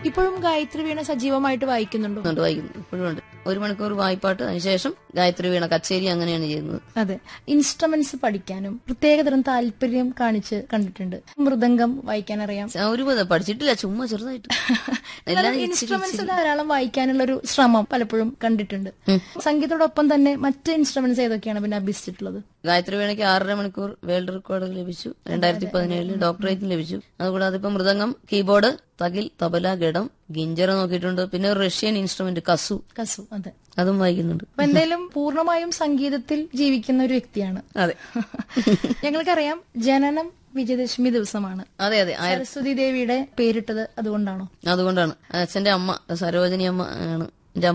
ഇപ്പോഴും ഗായത്രി വീണ സജീവമായിട്ട് വായിക്കുന്നുണ്ടോ ഉണ്ട് വായിക്കുന്നു ഇപ്പോഴും ഉണ്ട് ഒരു മണിക്കൂർ വായ്പാട്ട് അതിനുശേഷം ഗായത്രി വീണ കച്ചേരി അങ്ങനെയാണ് ചെയ്യുന്നത് അതെ ഇൻസ്ട്രുമെന്റ്സ് പഠിക്കാനും പ്രത്യേകതരം താല്പര്യം കാണിച്ച് കണ്ടിട്ടുണ്ട് മൃദംഗം വായിക്കാൻ അറിയാം ഒരു വിധം പഠിച്ചിട്ടില്ല ചുമ്മാ ചെറുതായിട്ട് എല്ലാം ഇച്ചിരി ഇൻസ്ട്രുമെന്റ്സ് ധാരാളം വായിക്കാനുള്ള ഒരു ശ്രമം പലപ്പോഴും കണ്ടിട്ടുണ്ട് സംഗീതത്തോടൊപ്പം തന്നെ മറ്റ് ഇൻസ്ട്രുമെന്റ്സ് ഏതൊക്കെയാണ് പിന്നെ അഭ്യസിച്ചിട്ടുള്ളത് ഗായത്രി വീണയ്ക്ക് ആറര മണിക്കൂർ വേൾഡ് റെക്കോർഡ് ലഭിച്ചു രണ്ടായിരത്തി പതിനേഴില് ഡോക്ടറേറ്റും ലഭിച്ചു അതുകൂടാതെ ഇപ്പൊ മൃദംഗം കീബോർഡ് തകിൽ തബല ഗഡം ഗിഞ്ചറ നോക്കിയിട്ടുണ്ട് പിന്നെ ഒരു റഷ്യൻ ഇൻസ്ട്രുമെന്റ് കസു കസു അതെ അതും വായിക്കുന്നുണ്ട് അപ്പൊ എന്തായാലും പൂർണ്ണമായും സംഗീതത്തിൽ ജീവിക്കുന്ന ഒരു വ്യക്തിയാണ് അതെ ഞങ്ങൾക്കറിയാം ജനനം വിജയദശമി ദിവസമാണ് അതെ അതെ ആ- സരസ്വതി ദേവിയുടെ പേരിട്ടത് അതുകൊണ്ടാണോ അതുകൊണ്ടാണ് അച്ഛന്റെ അമ്മ സരോജിനി അമ്മ ആണ്